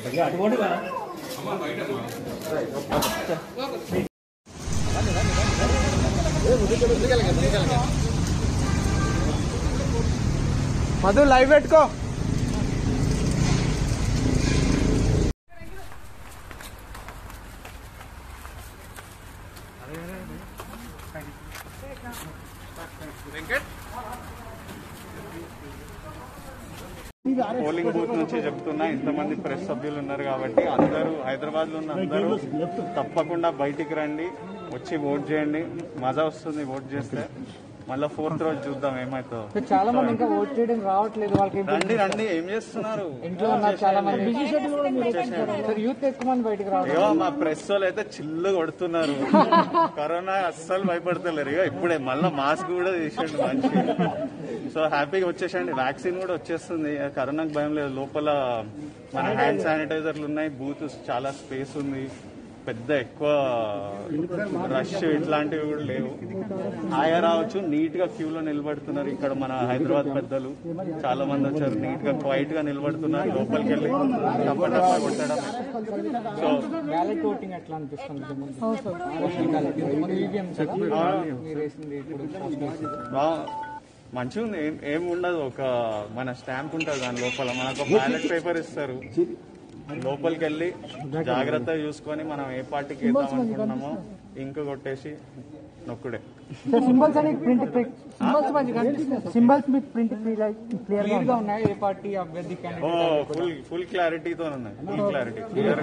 Madhu live పెట్టుకో polling booth నుంచి చెప్తున్నా ఇంతమంది ప్రెస్ సభ్యులు ఉన్నారు కాబట్టి అందరూ హైదరాబాద్ లో ఉన్న అందరూ తప్పకుండా బయటికి రండి వచ్చి ఓట్ చేయండి మజా వస్తుంది ఓట్ చేస్తే మళ్ళీ ఫోర్త్ రోజు చూద్దాం ఏమవుతుందో చాలా మంది ఇంకా ఓట్ చేయడం రావట్లేదు వాళ్ళకి రండి రండి ఏం చేస్తున్నారు ఇంట్లో ఉన్నారు చాలా మంది సార్ యూత్ ఎక్కువ మంది బయటకు రావడం అయ్యో మా ప్రెస్ వాళ్ళు అయితే చిల్లు కొడుతున్నారు కరోనా అస్సలు భయపడతలేరు ఇగో ఇప్పుడే మళ్ళీ మాస్క్ కూడా తీసేయండి మంచి సో హ్యాపీగా వచ్చేసండి వ్యాక్సిన్ కూడా వచ్చేస్తుంది కరోనాకి భయం లేదు లోపల మన హ్యాండ్ శానిటైజర్లు ఉన్నాయి బూత్ చాలా స్పేస్ ఉంది పెద్ద ఎక్కువ రష్ ఇట్లాంటివి కూడా లేవు హాయిగా రావచ్చు నీట్ గా క్యూ లో నిలబడుతున్నారు ఇక్కడ మన హైదరాబాద్ పెద్దలు చాలా మంది వచ్చారు నీట్ గా క్వైట్ గా నిలబడుతున్నారు లోపలికి వెళ్ళి టప్ప టప్ప కొట్టడం సో బ్యాలెట్ ఓటింగ్ ఎట్లా అనిపిస్తుంది పోస్టల్ బ్యాలెట్ మన ఈవీఎం సార్ మీరు వేసింది ఇప్పుడు బా- మంచిగా ఉంది ఏం- ఏం ఉండదు ఒక మన స్టాంప్ ఉంటుంది దాని లోపల మనకు బ్యాలెట్ పేపర్ ఇస్తారు లోపలికి వెళ్ళి జాగ్రత్తగా చూసుకొని మనం ఏ పార్టీకి వేద్దాం అనుకుంటున్నామో ఇంక కొట్టేసి నొక్కుడే సింబల్స్ అని ప్రింట్ సింబల్స్ మంచిగా సింబల్స్ మీ ప్రింట్ క్లియర్ గా ఉన్నాయి ఏ పార్టీ అభ్యర్థి ఓ ఫుల్ ఫుల్ క్లారిటీతో ఉన్నాయి ఫుల్ క్లారిటీ క్లియర్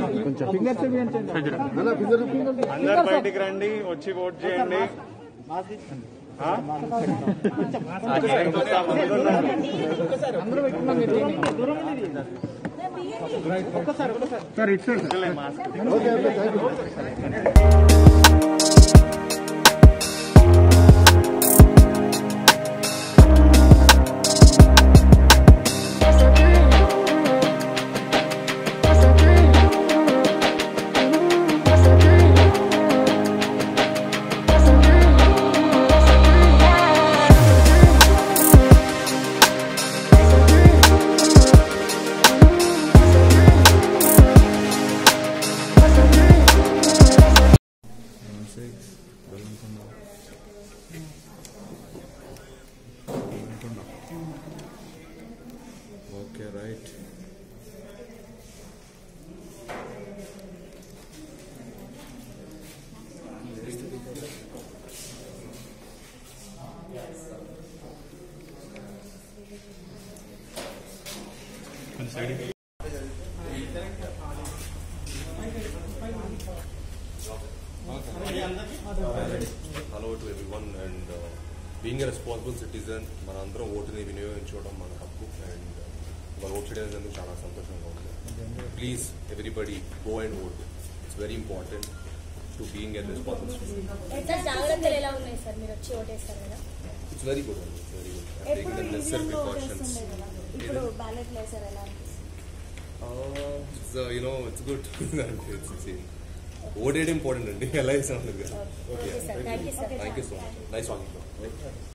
అందరు బయటికి రండి వచ్చి ఓట్ చేయండి ఆ? ఇంకొక మంది ఉన్నారు. అందరూ పెట్టుకున్నాం మీరు ఇక్కలే mask Okay, right. Hello to everyone and being a responsible citizen మనందరం ఓటుని వినియోగించుకోవడం మన హక్కు అండ్ వాళ్ళు ఓట్ చేయడం అనేది చాలా సంతోషంగా ఉంది please everybody go and vote it's very important to being a responsible citizen sir జాగ్రత్తలు ఎలా ఉన్నాయి సార్ మీరు వచ్చి ఓటేస్తారు కదా ఇట్స్ వెరీ గుడ్ అండి వెరీ గుడ్ ఎప్పుడు టేకింగ్ నెసరీ ఈవీఎంలో ప్రికాషన్స్ ఓటేస్తుండే కదా ఇప్పుడు బ్యాలెట్ వేసారు ఎలా అనిపిస్తుంది ఇట్స్ యూనో ఇట్స్ గుడ్ ఓటేయడం ఇంపార్టెంట్ అండి ఎలా చేసాం okay okay sir thank you sir thank you so much nice walking